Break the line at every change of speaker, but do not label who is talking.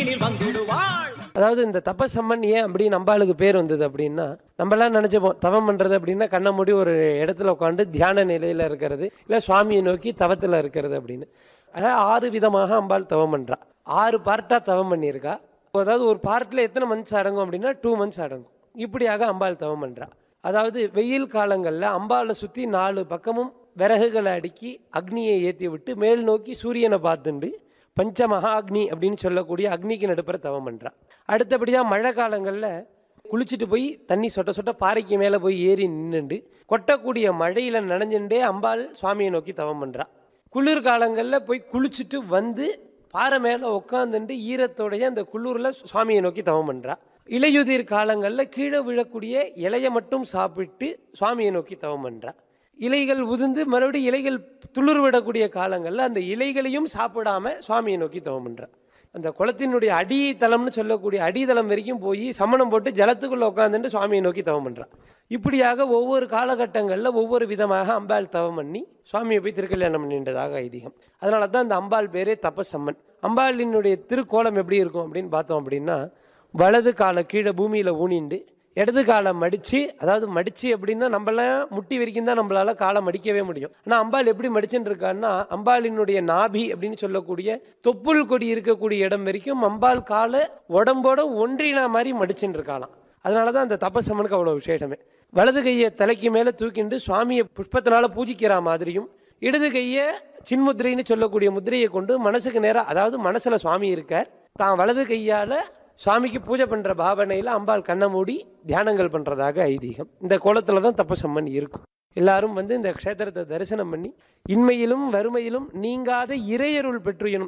மண்ணினில் வந்திடுவாள்
அதாவது இந்த தபசம்மன் ஏன் அப்படி நம்பாளுக்கு பேர் வந்தது அப்படின்னா நம்மளாம் நினைச்சுப்போம் தவம் பண்றது அப்படின்னா கண்ணை மூடி ஒரு இடத்துல உட்காந்து தியான நிலையில இருக்கிறது இல்ல சுவாமியை நோக்கி தவத்துல இருக்கிறது அப்படின்னு அதாவது ஆறு விதமாக அம்பாள் தவம் பண்றா ஆறு பார்ட்டா தவம் பண்ணியிருக்கா அதாவது ஒரு பார்ட்ல எத்தனை மந்த்ஸ் அடங்கும் அப்படின்னா டூ மந்த்ஸ் அடங்கும் இப்படியாக அம்பாள் தவம் பண்றா அதாவது வெயில் காலங்களில் அம்பாளை சுற்றி நாலு பக்கமும் விறகுகளை அடுக்கி அக்னியை ஏற்றி விட்டு மேல் நோக்கி சூரியனை பார்த்துண்டு பஞ்ச மகாக்னி அப்படின்னு சொல்லக்கூடிய அக்னிக்கு நடுப்புற தவம் பண்ணுறா அடுத்தபடியாக மழை காலங்களில் குளிச்சுட்டு போய் தண்ணி சொட்ட சொட்ட பாறைக்கு மேலே போய் ஏறி நின்றுண்டு கொட்டக்கூடிய மழையில் நனைஞ்சுட்டே அம்பாள் சுவாமியை நோக்கி தவம் பண்ணுறா குளிர் காலங்களில் போய் குளிச்சுட்டு வந்து பாறை மேலே உட்காந்துட்டு ஈரத்தோடைய அந்த குளிரில் சுவாமியை நோக்கி தவம் பண்ணுறா இலையுதிர் காலங்களில் கீழே விழக்கூடிய இலையை மட்டும் சாப்பிட்டு சுவாமியை நோக்கி தவம் பண்ணுறா இலைகள் உதிர்ந்து மறுபடியும் இலைகள் துளிர் விடக்கூடிய காலங்களில் அந்த இலைகளையும் சாப்பிடாம சுவாமியை நோக்கி தவம் பண்ணுறா அந்த குளத்தினுடைய அடித்தளம்னு சொல்லக்கூடிய அடித்தளம் வரைக்கும் போய் சமணம் போட்டு ஜலத்துக்குள்ள உட்காந்துட்டு சுவாமியை நோக்கி தவம் பண்ணுறா இப்படியாக ஒவ்வொரு காலகட்டங்களில் ஒவ்வொரு விதமாக அம்பாள் தவம் பண்ணி சுவாமியை போய் திருக்கல்யாணம் பண்ணின்றதாக ஐதீகம் அதனால தான் அந்த அம்பாள் பேரே தபசம்மன் அம்பாளினுடைய திருக்கோலம் எப்படி இருக்கும் அப்படின்னு பார்த்தோம் அப்படின்னா வலது காலை கீழே பூமியில் ஊனிண்டு இடது காலை மடித்து அதாவது மடித்து அப்படின்னா நம்மளாம் முட்டி வரைக்கும் தான் நம்மளால காலை மடிக்கவே முடியும் ஆனால் அம்பாள் எப்படி மடிச்சுன்னு இருக்கான்னா அம்பாளினுடைய நாபி அப்படின்னு சொல்லக்கூடிய தொப்புள் கொடி இருக்கக்கூடிய இடம் வரைக்கும் அம்பாள் காலை உடம்போட ஒன்றினா மாதிரி மடிச்சுன்னு இருக்காளாம் அதனால தான் அந்த தபசம்மனுக்கு அவ்வளோ விசேஷமே வலது கையை தலைக்கு மேலே தூக்கிண்டு சுவாமியை புஷ்பத்தினால பூஜிக்கிற மாதிரியும் இடது கையை சின்முத்திரைன்னு சொல்லக்கூடிய முத்திரையை கொண்டு மனசுக்கு நேராக அதாவது மனசில் சுவாமி இருக்கார் தான் வலது கையால் சுவாமிக்கு பூஜை பண்ணுற பாவனையில் அம்பாள் கண்ணை மூடி தியானங்கள் பண்ணுறதாக ஐதீகம் இந்த கோலத்தில் தான் தப்பசம்மன் இருக்கும் எல்லாரும் வந்து இந்த க்ஷேத்திரத்தை தரிசனம் பண்ணி இன்மையிலும் வறுமையிலும் நீங்காத இறையருள் பெற்று எனும்